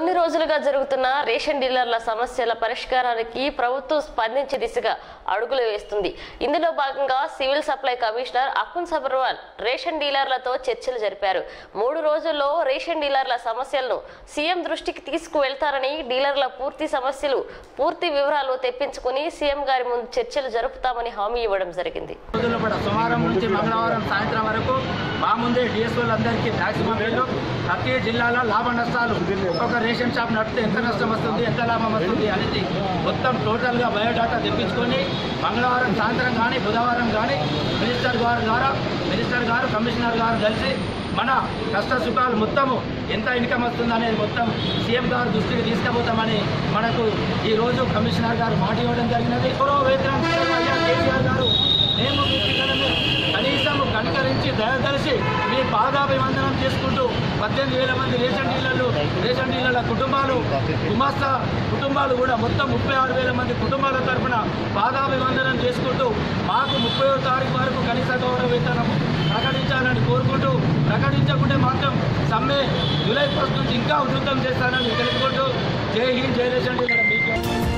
కొన్ని రోజులుగా జరుగుతున్న రేషన్ డీలర్ల సమస్యల పరిష్కారానికి ప్రభుత్వం స్పందించే దిశగా అడుగులు వేస్తుంది ఇందులో భాగంగా civil supply commissioner Akun Sabharwal ration డీలర్లతో చర్చలు జరిపారు మూడు రోజుల్లో రేషన్ డీలర్ల సమస్యలను సీఎం దృష్టికి తీసుకువెళ్తారని డీలర్ల పూర్తి సమస్యలు పూర్తి వివరాలు తెప్పించుకుని సీఎం గారి ముందు చర్చలు జరుపుతామని హామీ ఇవ్వడం జరిగింది రోజుల్లో కూడా సోమవారం నుంచి మంగళవారం సాయంత్రం వరకు మా ముందే డిఎస్ఓలందరికీ మ్యాక్సిమం బిల్లు ప్రతి జిల్లాలో లాభ నష్టాలు ఒక్కొక్క రేషన్ షాప్ నడిపితే ఎంత నష్టం వస్తుంది ఎంత లాభం వస్తుంది అనేది మొత్తం టోటల్గా బయోడాటా తెప్పించుకొని మంగళవారం సాయంత్రం కానీ బుధవారం కానీ మినిస్టర్ గారు ద్వారా మినిస్టర్ గారు కమిషనర్ గారు కలిసి మన కష్ట సుఖాలు మొత్తము ఎంత ఇన్కమ్ వస్తుంది అనేది మొత్తం సీఎం గారు దృష్టికి తీసుకుపోతామని మనకు ఈ రోజు కమిషనర్ గారు మాట ఇవ్వడం జరిగినది గౌరవ వేతనం అయ్యా కేసీఆర్ గారు మేము మీ పిల్లలను కనీసం కనికరించి దయదలిచి మీ పాదాభివందనం చేసుకుంటూ పద్దెనిమిది వేల మంది రేషన్ డీలర్లు రేషన్ డీలర్ల కుటుంబాలు గుమాస్తా కుటుంబాలు కూడా మొత్తం ముప్పై ఆరు వేల మంది కుటుంబాల తరఫున పాదాభివందనం చేసుకుంటూ మాకు ముప్పై తారీఖు వరకు కనీస గౌరవ వేతనం ప్రకటించాలని కోరుకుంటూ ప్రకటించకుంటే మాత్రం సమ్మె జూలై ఫస్ట్ నుంచి ఇంకా ఉధృతం చేస్తానని తెలుసుకుంటూ జై హింద్ జై రేషన్ డీలర్ మీకు